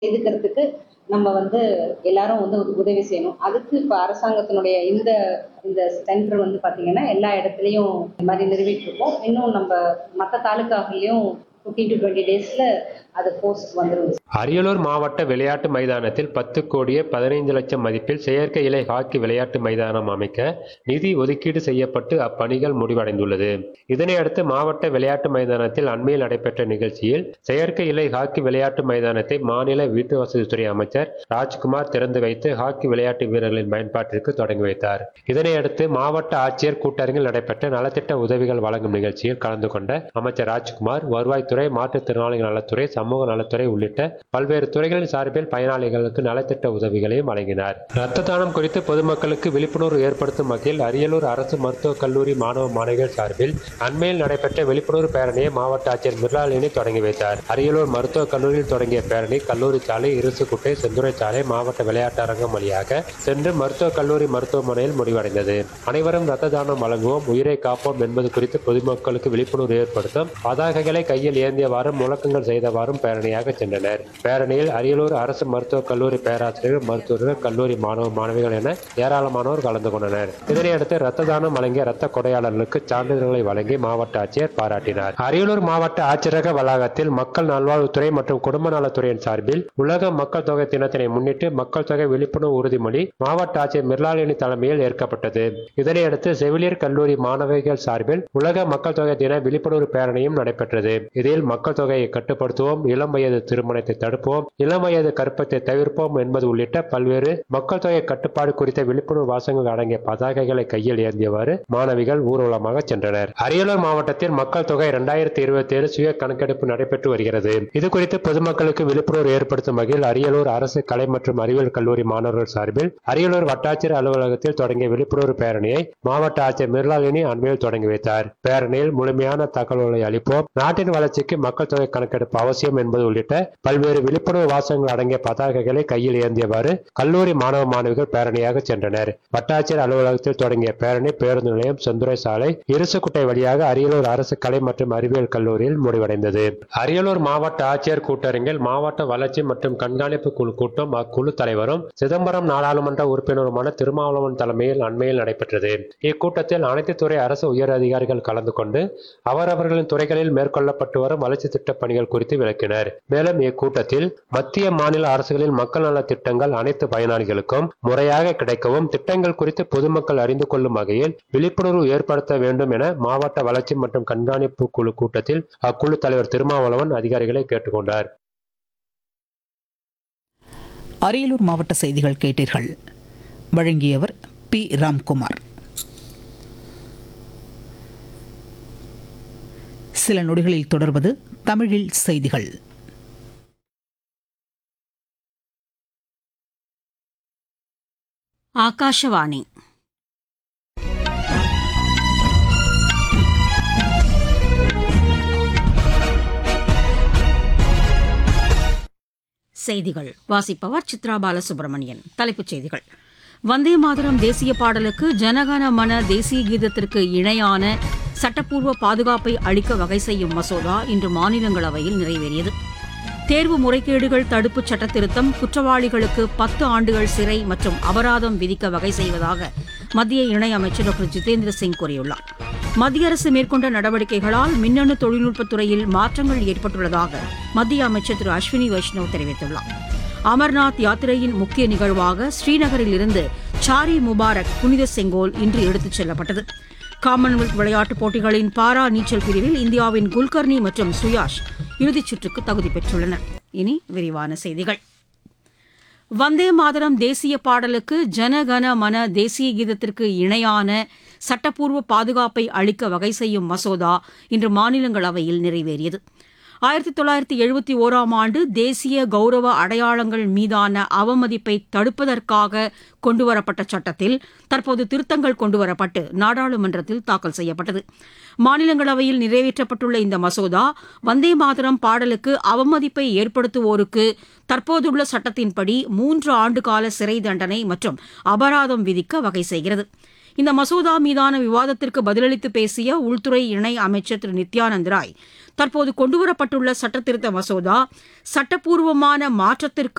எதுக்கிறதுக்கு நம்ம வந்து எல்லாரும் வந்து உத- உதவி செய்யணும் அதுக்கு இப்போ அரசாங்கத்தினுடைய இந்த இந்த சென்டர் வந்து பார்த்தீங்கன்னா எல்லா இடத்துலையும் இந்த மாதிரி நிறுவிட்டு இருக்கோம் இன்னும் நம்ம மற்ற தாலுக்காக்கள்லையும் ஃபிஃப்டீன் டு டுவெண்ட்டி டேஸில் அது போஸ்ட் வந்துடும் அரியலூர் மாவட்ட விளையாட்டு மைதானத்தில் பத்து கோடியே பதினைந்து லட்சம் மதிப்பில் செயற்கை இலை ஹாக்கி விளையாட்டு மைதானம் அமைக்க நிதி ஒதுக்கீடு செய்யப்பட்டு அப்பணிகள் முடிவடைந்துள்ளது இதனையடுத்து மாவட்ட விளையாட்டு மைதானத்தில் அண்மையில் நடைபெற்ற நிகழ்ச்சியில் செயற்கை இலை ஹாக்கி விளையாட்டு மைதானத்தை மாநில வீட்டு வசதித்துறை அமைச்சர் ராஜ்குமார் திறந்து வைத்து ஹாக்கி விளையாட்டு வீரர்களின் பயன்பாட்டிற்கு தொடங்கி வைத்தார் இதனையடுத்து மாவட்ட ஆட்சியர் கூட்டரங்கில் நடைபெற்ற நலத்திட்ட உதவிகள் வழங்கும் நிகழ்ச்சியில் கலந்து கொண்ட அமைச்சர் ராஜ்குமார் வருவாய்த்துறை மாற்றுத்திறனாளிகள் நலத்துறை சமூக நலத்துறை உள்ளிட்ட பல்வேறு துறைகளின் சார்பில் பயனாளிகளுக்கு நலத்திட்ட உதவிகளையும் வழங்கினார் இரத்த தானம் குறித்து பொதுமக்களுக்கு விழிப்புணர்வு ஏற்படுத்தும் வகையில் அரியலூர் அரசு மருத்துவக் கல்லூரி மாணவ மாணவிகள் சார்பில் அண்மையில் நடைபெற்ற விழிப்புணர்வு பேரணியை மாவட்ட ஆட்சியர் மிர்லாலினி தொடங்கி வைத்தார் அரியலூர் மருத்துவக் கல்லூரியில் தொடங்கிய பேரணி கல்லூரி சாலை இருசுக்குட்டை செந்துறை சாலை மாவட்ட விளையாட்டு அரங்கம் வழியாக சென்று மருத்துவக் கல்லூரி மருத்துவமனையில் முடிவடைந்தது அனைவரும் இரத்த தானம் வழங்குவோம் உயிரை காப்போம் என்பது குறித்து பொதுமக்களுக்கு விழிப்புணர்வு ஏற்படுத்தும் பதாகைகளை கையில் ஏந்தியவாறும் முழக்கங்கள் செய்தவாறும் பேரணியாக சென்றனர் பேரணியில் அரியலூர் அரசு மருத்துவக் கல்லூரி பேராசிரியர்கள் மருத்துவர்கள் கல்லூரி மாணவ மாணவிகள் என ஏராளமானோர் கலந்து கொண்டனர் இதனையடுத்து இரத்த தானம் வழங்கிய இரத்த கொடையாளர்களுக்கு சான்றிதழ்களை வழங்கி மாவட்ட ஆட்சியர் பாராட்டினார் அரியலூர் மாவட்ட ஆட்சியரக வளாகத்தில் மக்கள் நல்வாழ்வுத்துறை மற்றும் குடும்ப நலத்துறையின் சார்பில் உலக மக்கள் தொகை தினத்தினை முன்னிட்டு மக்கள் தொகை விழிப்புணர்வு உறுதிமொழி மாவட்ட ஆட்சியர் மிர்லாலினி தலைமையில் ஏற்கப்பட்டது இதனையடுத்து செவிலியர் கல்லூரி மாணவிகள் சார்பில் உலக மக்கள் தொகை தின விழிப்புணர்வு பேரணியும் நடைபெற்றது இதில் மக்கள் தொகையை கட்டுப்படுத்துவோம் இளம் வயது திருமணத்தை தடுப்போம் இளம் வயது கற்பத்தை தவிர்ப்போம் என்பது உள்ளிட்ட பல்வேறு மக்கள் தொகை கட்டுப்பாடு குறித்த விழிப்புணர்வு வாசகங்கள் அடங்கிய பதாகைகளை கையில் ஏந்தியவாறு மாணவிகள் ஊர்வலமாக சென்றனர் அரியலூர் மாவட்டத்தில் மக்கள் தொகை இரண்டாயிரத்தி இருபத்தி ஏழு சுய கணக்கெடுப்பு நடைபெற்று வருகிறது இது குறித்து பொதுமக்களுக்கு விழிப்புணர்வு ஏற்படுத்தும் வகையில் அரியலூர் அரசு கலை மற்றும் அறிவியல் கல்லூரி மாணவர்கள் சார்பில் அரியலூர் வட்டாட்சியர் அலுவலகத்தில் தொடங்கிய விழிப்புணர்வு பேரணியை மாவட்ட ஆட்சியர் மிர்லாலினி அண்மையில் தொடங்கி வைத்தார் பேரணியில் முழுமையான தகவல்களை அளிப்போம் நாட்டின் வளர்ச்சிக்கு மக்கள் தொகை கணக்கெடுப்பு அவசியம் என்பது உள்ளிட்ட பல்வேறு விழிப்புணர்வு வாசகங்கள் அடங்கிய பதாகைகளை கையில் ஏந்தியவாறு கல்லூரி மாணவ மாணவிகள் பேரணியாக சென்றனர் வட்டாட்சியர் அலுவலகத்தில் தொடங்கிய பேரணி பேருந்து நிலையம் செந்துறை சாலை இருசுக்குட்டை வழியாக அரியலூர் அரசு கலை மற்றும் அறிவியல் கல்லூரியில் முடிவடைந்தது அரியலூர் மாவட்ட ஆட்சியர் கூட்டரங்கில் மாவட்ட வளர்ச்சி மற்றும் கண்காணிப்பு குழு கூட்டம் அக்குழு தலைவரும் சிதம்பரம் நாடாளுமன்ற உறுப்பினருமான திருமாவளவன் தலைமையில் அண்மையில் நடைபெற்றது இக்கூட்டத்தில் அனைத்து துறை அரசு உயர் அதிகாரிகள் கலந்து கொண்டு அவரவர்களின் துறைகளில் மேற்கொள்ளப்பட்டு வரும் வளர்ச்சி திட்ட பணிகள் குறித்து விளக்கினர் மேலும் இக்கூட்டத்தில் மத்திய மாநில அரசுகளின் மக்கள் நல திட்டங்கள் அனைத்து பயனாளிகளுக்கும் முறையாக கிடைக்கவும் திட்டங்கள் குறித்து பொதுமக்கள் அறிந்து கொள்ளும் வகையில் விழிப்புணர்வு ஏற்படுத்த வேண்டும் என மாவட்ட வளர்ச்சி மற்றும் கண்காணிப்பு குழு கூட்டத்தில் அக்குழு தலைவர் திருமாவளவன் அதிகாரிகளை கேட்டுக்கொண்டார் அரியலூர் மாவட்ட செய்திகள் கேட்டீர்கள் வழங்கியவர் பி ராம்குமார் சில நொடிகளில் தொடர்வது தமிழில் செய்திகள் ಆಕಾಶವಾಣಿ செய்திகள் வாசிப்பவர் சித்ரா பாலசுப்ரமணியன் தலைப்புச் செய்திகள் வந்தே மாதரம் தேசிய பாடலுக்கு ஜனகன மன தேசிய கீதத்திற்கு இணையான சட்டப்பூர்வ பாதுகாப்பை அளிக்க வகை செய்யும் மசோதா இன்று மாநிலங்களவையில் நிறைவேறியது தேர்வு முறைகேடுகள் தடுப்புச் சட்ட திருத்தம் குற்றவாளிகளுக்கு பத்து ஆண்டுகள் சிறை மற்றும் அபராதம் விதிக்க வகை செய்வதாக மத்திய இணையமைச்சர் டாக்டர் ஜிதேந்திர சிங் கூறியுள்ளார் மத்திய அரசு மேற்கொண்ட நடவடிக்கைகளால் மின்னணு தொழில்நுட்பத் துறையில் மாற்றங்கள் ஏற்பட்டுள்ளதாக மத்திய அமைச்சர் திரு அஸ்வினி வைஷ்ணவ் தெரிவித்துள்ளார் அமர்நாத் யாத்திரையின் முக்கிய நிகழ்வாக ஸ்ரீநகரில் இருந்து சாரி முபாரக் புனித செங்கோல் இன்று எடுத்துச் செல்லப்பட்டது காமன்வெல்த் விளையாட்டுப் போட்டிகளின் பாரா நீச்சல் பிரிவில் இந்தியாவின் குல்கர்னி மற்றும் சுயாஷ் இறுதிச் சுற்றுக்கு தகுதி பெற்றுள்ளனர் இனி விரிவான செய்திகள் வந்தே மாதரம் தேசிய பாடலுக்கு ஜனகன மன தேசிய கீதத்திற்கு இணையான சட்டப்பூர்வ பாதுகாப்பை அளிக்க வகை செய்யும் மசோதா இன்று மாநிலங்களவையில் நிறைவேறியது ஆயிரத்தி தொள்ளாயிரத்தி எழுபத்தி ஓராம் ஆண்டு தேசிய கௌரவ அடையாளங்கள் மீதான அவமதிப்பை தடுப்பதற்காக கொண்டுவரப்பட்ட சட்டத்தில் தற்போது திருத்தங்கள் கொண்டுவரப்பட்டு நாடாளுமன்றத்தில் தாக்கல் செய்யப்பட்டது மாநிலங்களவையில் நிறைவேற்றப்பட்டுள்ள இந்த மசோதா வந்தே மாதரம் பாடலுக்கு அவமதிப்பை ஏற்படுத்துவோருக்கு தற்போதுள்ள சட்டத்தின்படி மூன்று ஆண்டு கால சிறை தண்டனை மற்றும் அபராதம் விதிக்க வகை செய்கிறது இந்த மசோதா மீதான விவாதத்திற்கு பதிலளித்து பேசிய உள்துறை இணை அமைச்சர் திரு நித்யானந்த் ராய் தற்போது கொண்டுவரப்பட்டுள்ள சட்டத்திருத்த மசோதா சட்டப்பூர்வமான மாற்றத்திற்கு